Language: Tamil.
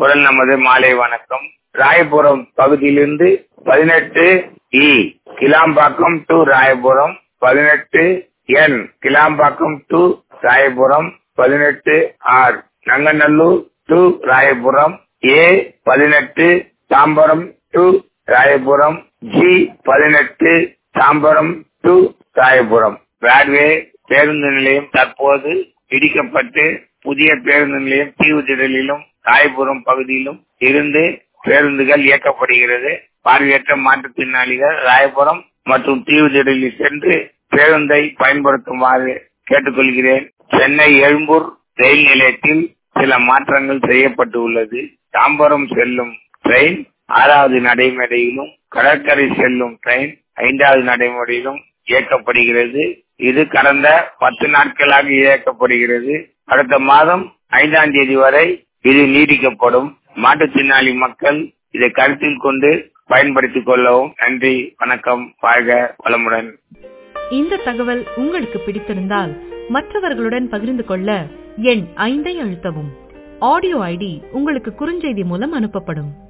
குரல் நமது மாலை வணக்கம் ராயபுரம் பகுதியிலிருந்து பதினெட்டு இ கிளாம்பாக்கம் டு ராயபுரம் பதினெட்டு என் கிளாம்பாக்கம் டு ராயபுரம் பதினெட்டு R Nanganallur to Royapuram A பதினெட்டு தாம்பரம் டு ராயபுரம் ஜி பதினெட்டு தாம்பரம் டு ராயபுரம் பிராட்வே பேருந்து நிலையம் தற்போது இடிக்கப்பட்டு புதிய பேருந்து நிலையம் தீவுத்திடலிலும் ராயபுரம் பகுதியிலும் இருந்து பேருந்துகள் இயக்கப்படுகிறது பார்வையற்ற மாற்றுத்திறனாளிகள் ராயபுரம் மற்றும் தீவுத்திடலில் சென்று பேருந்தை பயன்படுத்துமாறு கேட்டுக்கொள்கிறேன் சென்னை எழும்பூர் ரயில் நிலையத்தில் சில மாற்றங்கள் செய்யப்பட்டு உள்ளது தாம்பரம் செல்லும் ட்ரெயின் ஆறாவது நடைமேடையிலும் கடற்கரை செல்லும் ட்ரெயின் ஐந்தாவது நடைமுறையிலும் இயக்கப்படுகிறது இது கடந்த பத்து நாட்களாக இயக்கப்படுகிறது அடுத்த மாதம் ஐந்தாம் தேதி வரை இது நீடிக்கப்படும் மாற்றுத்திறனாளி மக்கள் இதை கருத்தில் கொண்டு பயன்படுத்திக் கொள்ளவும் நன்றி வணக்கம் வாழ்க வளமுடன் இந்த தகவல் உங்களுக்கு பிடித்திருந்தால் மற்றவர்களுடன் பகிர்ந்து கொள்ள எண் ஐந்தை அழுத்தவும் ஆடியோ ஐடி உங்களுக்கு குறுஞ்செய்தி மூலம் அனுப்பப்படும்